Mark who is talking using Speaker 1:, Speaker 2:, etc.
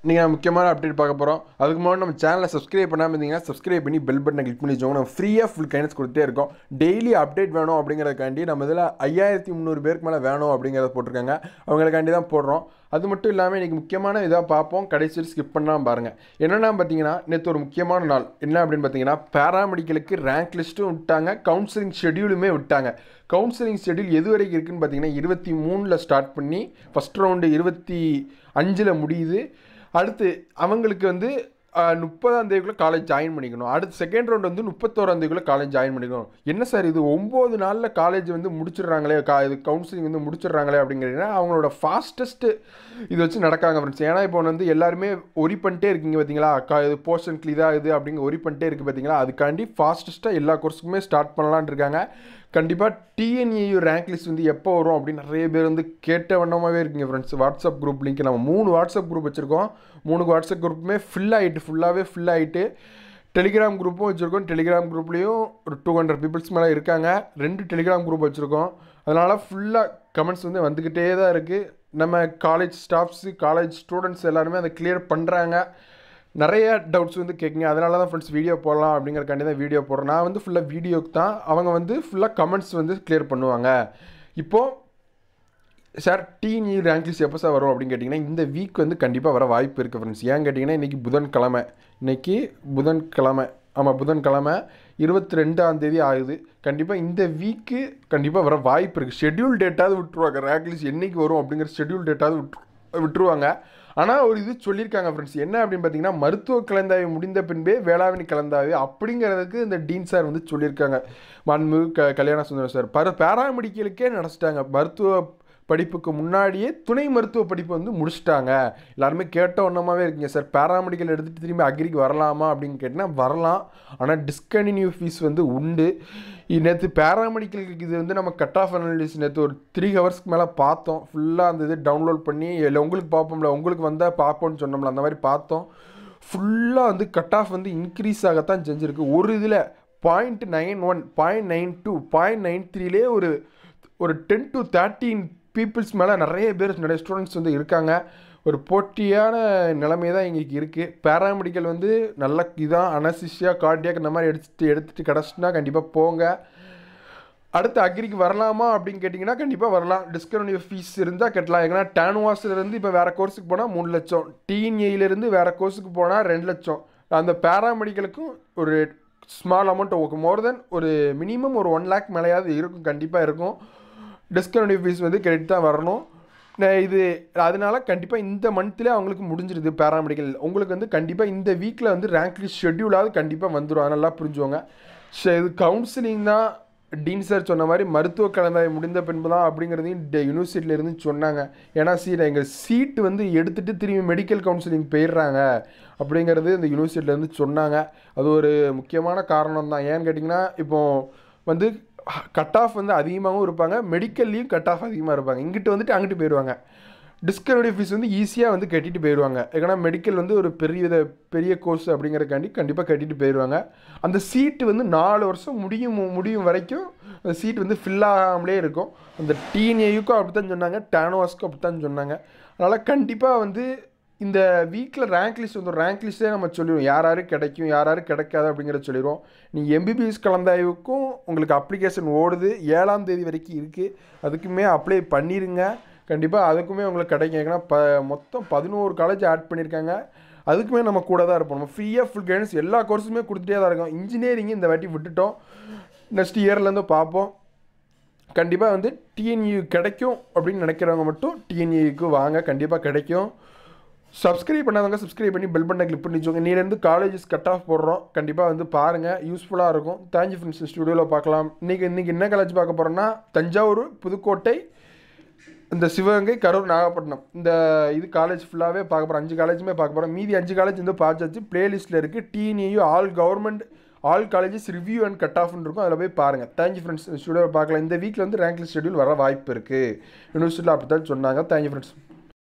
Speaker 1: நீங்கள் முக்கியமான அப்டேட் பார்க்க போகிறோம் அதுக்கு முன்னாடி நம்ம சேனலை சப்ஸ்கிரைப் பண்ணாமல் இருந்தீங்கன்னா சப்ஸ்கிரைப் பண்ணி பெல் பட்டனை கிளிக் பண்ணி வச்சோங்க நம்ம ஃப்ரீயாக ஃபுல் கைனஸ் கொடுத்தே இருக்கோம் டெய்லி அப்டேட் வேணும் அப்படிங்கிறதுக்காண்டி நம்ம இதில் ஐயாயிரத்தி முந்நூறு பேருக்கு மேலே வேணும் அப்படிங்கிறத போட்டிருக்காங்க அவங்களுக்காண்டி தான் போடுறோம் அது மட்டும் இல்லாமல் இன்றைக்கி முக்கியமான இதாக பார்ப்போம் கடைசி ஸ்கிப் பண்ணாமல் பாருங்கள் என்னென்னா பார்த்தீங்கன்னா நேற்று ஒரு முக்கியமான நாள் என்ன அப்படின்னு பார்த்தீங்கன்னா பேராமெடிக்கலுக்கு ரேங்க் லிஸ்ட்டும் விட்டாங்க கவுன்சிலிங் ஷெடியூலுமே விட்டாங்க கவுன்சிலிங் ஷெடியூல் எது வரைக்கும் இருக்குன்னு பார்த்தீங்கன்னா இருபத்தி மூணில் ஸ்டார்ட் பண்ணி ஃபஸ்ட் ரவுண்டு இருபத்தி அஞ்சில் முடியுது அடுத்து அவங்களுக்கு வந்து முப்பதாம் தேதிக்குள்ளே காலேஜ் ஜாயின் பண்ணிக்கணும் அடுத்து செகண்ட் ரவுண்ட் வந்து முப்பத்தோராம் தேதிக்குள்ளே காலேஜ் ஜாயின் பண்ணிக்கணும் என்ன சார் இது ஒம்பது நாளில் காலேஜ் வந்து முடிச்சிடுறாங்களே கா இது கவுன்சிலிங் வந்து முடிச்சிடுறாங்களே அப்படிங்கிறீங்கன்னா அவங்களோட ஃபாஸ்டஸ்ட்டு இது வச்சு நடக்காங்க ஃப்ரெண்ட்ஸ் ஏன்னா இப்போ வந்து எல்லாருமே ஒரி பண்ணிட்டே இருக்கீங்க பார்த்தீங்களா கா இது போர்ஷன் கிளிதாக இது அப்படிங்க ஒரி பண்ணிட்டே இருக்குது பார்த்தீங்களா அதுக்காண்டி ஃபாஸ்டஸ்ட்டாக எல்லா கோர்ஸுக்குமே ஸ்டார்ட் பண்ணலான்னு இருக்காங்க கண்டிப்பாக டிஎன்ஏயு ரேங்க் லிஸ்ட் வந்து எப்போ வரும் அப்படின்னு நிறைய பேர் வந்து கேட்ட வண்ணமாகவே இருக்கீங்க ஃப்ரெண்ட்ஸ் வாட்ஸ்அப் குரூப் லிங்க் நம்ம மூணு வாட்ஸ்அப் குரூப் வச்சுருக்கோம் மூணு வாட்ஸ்அப் குரூப்புமே ஃபில் ஆகிட்டு ஃபுல்லாகவே ஃபில் ஆகிட்டு டெலிகிராம் குரூப்பும் வச்சுருக்கோம் டெலிகிராம் குரூப்லேயும் ஒரு டூ ஹண்ட்ரட் பீப்புள்ஸ் மேலே இருக்காங்க ரெண்டு டெலிகிராம் குரூப் வச்சுருக்கோம் அதனால் ஃபுல்லாக கமெண்ட்ஸ் வந்து வந்துக்கிட்டே தான் இருக்குது நம்ம காலேஜ் ஸ்டாஃப்ஸு காலேஜ் ஸ்டூடெண்ட்ஸ் எல்லாருமே அதை கிளியர் பண்ணுறாங்க நிறைய டவுட்ஸ் வந்து கேட்குங்க அதனால தான் ஃப்ரெண்ட்ஸ் வீடியோ போடலாம் அப்படிங்கிறக்காண்டி தான் வீடியோ போடுறேன் நான் வந்து ஃபுல்லாக வீடியோக்கு தான் அவங்க வந்து ஃபுல்லாக கமெண்ட்ஸ் வந்து கிளியர் பண்ணுவாங்க இப்போது சார் டிஇ ரேங்க் லிஸ்ட் எப்போ சார் வரும் அப்படின்னு கேட்டிங்கன்னா இந்த வீக் வந்து கண்டிப்பாக வர வாய்ப்பு இருக்குது ஃப்ரெண்ட்ஸ் ஏன் கேட்டிங்கன்னா இன்றைக்கி புதன்கிழமை இன்றைக்கி புதன்கிழமை ஆமாம் புதன்கிழமை இருபத்தி ரெண்டாம் தேதி ஆகுது கண்டிப்பாக இந்த வீக்கு கண்டிப்பாக வர வாய்ப்பு இருக்குது ஷெட்யூல் டேட்டாவது விட்டுருவாங்க ரேங்க் லிஸ்ட் என்றைக்கு வரும் அப்படிங்கிற ஷெட்யூல் டேட்டாவது விட்டு விட்டுருவாங்க ஆனால் ஒரு இது சொல்லியிருக்காங்க ஃப்ரெண்ட்ஸ் என்ன அப்படின்னு பார்த்தீங்கன்னா மருத்துவ கலந்தாய்வு முடிந்த பின்பே வேளாண்மை கலந்தாய்வு அப்படிங்கிறதுக்கு இந்த டீன் சார் வந்து சொல்லியிருக்காங்க மண்மு க கல்யாண சுந்தரம் சார் பர பேராமெடிக்கலுக்கே நடச்சிட்டாங்க மருத்துவ படிப்புக்கு முன்னாடியே துணை மருத்துவ படிப்பு வந்து முடிச்சிட்டாங்க எல்லாருமே கேட்ட ஒன்றமாவே இருக்கீங்க சார் பேராமெடிக்கல் எடுத்துகிட்டு திரும்பி அக்ரிக்கு வரலாமா அப்படின்னு கேட்டால் வரலாம் ஆனால் டிஸ்கண்டினியூ ஃபீஸ் வந்து உண்டு நேற்று பேராமெடிக்கலுக்கு இது வந்து நம்ம கட் ஆஃப் அனாலிஸ் நேற்று ஒரு த்ரீ ஹவர்ஸ்க்கு மேலே பார்த்தோம் ஃபுல்லாக அந்த இது டவுன்லோட் பண்ணி இல்லை உங்களுக்கு பார்ப்போம்ல உங்களுக்கு வந்தால் பார்ப்போம்னு சொன்னோம்ல அந்த மாதிரி பார்த்தோம் ஃபுல்லாக வந்து கட் ஆஃப் வந்து இன்க்ரீஸ் ஆகத்தான் செஞ்சுருக்கு ஒரு இதில் point nine one point nine two point nine த்ரீலே ஒரு ஒரு டென் டு தேர்ட்டீன் பீப்புள்ஸ் மேலே நிறைய பேர் நிறைய ஸ்டூடெண்ட்ஸ் வந்து இருக்காங்க ஒரு போட்டியான நிலைமை தான் இன்றைக்கி இருக்குது பேராமெடிக்கல் வந்து நல்ல இதான் அனசிஷியா கார்டியாக் இந்த மாதிரி எடுத்துட்டு எடுத்துகிட்டு கிடச்சிட்டுனா கண்டிப்பாக போங்க அடுத்து அக்ரிக்கு வரலாமா அப்படின்னு கேட்டிங்கன்னா கண்டிப்பாக வரலாம் டிஸ்கவுண்ட் ஃபீஸ் இருந்தால் கட்டலாம் ஏன்னா டேனுவாஸ்லேருந்து இப்போ வேறு கோர்ஸுக்கு போனால் மூணு லட்சம் டிஎன்ஏலேருந்து வேறு கோர்ஸுக்கு போனால் ரெண்டு லட்சம் அந்த பேராமெடிக்கலுக்கும் ஒரு ஸ்மால் அமௌண்ட் மோர் தென் ஒரு மினிமம் ஒரு ஒன் லேக் மேலேயாவது இருக்கும் கண்டிப்பாக இருக்கும் டிஸ்கவுண்ட் ஃபீஸ் வந்து கிரெடிட் தான் வரணும் இது அதனால கண்டிப்பாக இந்த மந்த்லேயே அவங்களுக்கு முடிஞ்சிருது பேராமெடிக்கல் உங்களுக்கு வந்து கண்டிப்பாக இந்த வீக்கில் வந்து ரேங்க் லிஸ்ட் ஷெட்யூலாவது கண்டிப்பாக வந்துடும் அதெல்லாம் புரிஞ்சுவாங்க ஸோ இது கவுன்சிலிங் தான் டீன் சார் சொன்ன மாதிரி மருத்துவ கலந்தாய் முடிந்த பின்பு தான் அப்படிங்கிறதையும் யூனிவர்சிட்டியிலேருந்து சொன்னாங்க ஏன்னா சீட் எங்கள் சீட்டு வந்து எடுத்துகிட்டு திரும்பி மெடிக்கல் கவுன்சிலிங் போயிடுறாங்க அப்படிங்கிறது இந்த யூனிவர்சிட்டியிலேருந்து சொன்னாங்க அது ஒரு முக்கியமான காரணம் தான் ஏன்னு கேட்டிங்கன்னா இப்போது வந்து கட் ஆஃப் வந்து அதிகமாகவும் இருப்பாங்க மெடிக்கல்லையும் கட் ஆஃப் அதிகமாக இருப்பாங்க இங்கிட்டு வந்துட்டு அங்கிட்டு போயிடுவாங்க டிஸ்கவரி ஃபீஸ் வந்து ஈஸியாக வந்து கட்டிட்டு போயிடுவாங்க ஏன்னா மெடிக்கல் வந்து ஒரு பெரிய பெரிய கோர்ஸ் அப்படிங்கிறக்காண்டி கண்டிப்பாக கட்டிட்டு போயிடுவாங்க அந்த சீட்டு வந்து நாலு வருஷம் முடியும் முடியும் வரைக்கும் அந்த சீட் வந்து ஃபில் ஆகாமலே இருக்கும் அந்த டிஎன்ஏயுக்கும் அப்படி தான் சொன்னாங்க டேனோவாஸ்க்கும் அப்படி தான் சொன்னாங்க அதனால் கண்டிப்பாக வந்து இந்த வீக்கில் ரேங்க் லிஸ்ட் வந்து ரேங்க் லிஸ்ட்டே நம்ம சொல்லிடுவோம் யார் யாரும் கிடைக்கும் யார் யாரும் கிடைக்காது அப்படிங்கிறத சொல்லிடுவோம் நீங்கள் எம்பிபிஎஸ் கலந்தாய்வுக்கும் உங்களுக்கு அப்ளிகேஷன் ஓடுது ஏழாம் தேதி வரைக்கும் இருக்குது அதுக்குமே அப்ளை பண்ணிடுங்க கண்டிப்பாக அதுக்குமே உங்களுக்கு கிடைக்கும் ஏன்னா ப மொத்தம் பதினோரு காலேஜ் ஆட் பண்ணியிருக்காங்க அதுக்குமே நம்ம கூட தான் இருப்போம் நம்ம ஃப்ரீயாக ஃபுல் கைடன்ஸ் எல்லா கோர்ஸுமே கொடுத்துட்டே தான் இருக்கோம் இன்ஜினியரிங் இந்த வாட்டி விட்டுட்டோம் நெக்ஸ்ட் இயர்லேருந்து பார்ப்போம் கண்டிப்பாக வந்து டிஎன்யூ கிடைக்கும் அப்படின்னு நினைக்கிறவங்க மட்டும் டிஎன்யூக்கு வாங்க கண்டிப்பாக கிடைக்கும் சப்ஸ்கிரைப் பண்ணாதவங்க சப்ஸ்கிரைப் பண்ணி பெல் பட்டனை கிளிக் பண்ணி வச்சுக்கோங்க நீலேருந்து காலேஜஸ் கட் ஆஃப் போடுறோம் கண்டிப்பாக வந்து பாருங்கள் யூஸ்ஃபுல்லாக இருக்கும் தேங்க்யூ ஃப்ரெண்ட்ஸ் ஸ்டுடியோவில் பார்க்கலாம் இன்றைக்கி இன்றைக்கி என்ன காலேஜ் பார்க்க போகிறோன்னா தஞ்சாவூர் புதுக்கோட்டை இந்த சிவகங்கை கரூர் நாகப்பட்டினம் இந்த இது காலேஜ் ஃபுல்லாகவே பார்க்க போகிறோம் அஞ்சு காலேஜுமே பார்க்க போகிறோம் மீதி அஞ்சு காலேஜ் வந்து பார்த்தாச்சு ப்ளேலிஸ்ட்டில் இருக்குது TNAU all government all colleges review and cut ஆஃப்னு இருக்கும் அதில் போய் பாருங்கள் தேங்க்யூ ஃப்ரெண்ட்ஸ் ஸ்டுடியோவில் பார்க்கலாம் இந்த வீக்கில் வந்து ரேங்க் லிஸ்ட் ஷெடியூல் வர வாய்ப்பு இருக்குது யூனிவர்சிட்டியில் அப்படி தான் சொன்னாங்க தேங்க்யூ ஃப்ரெண்ட்ஸ்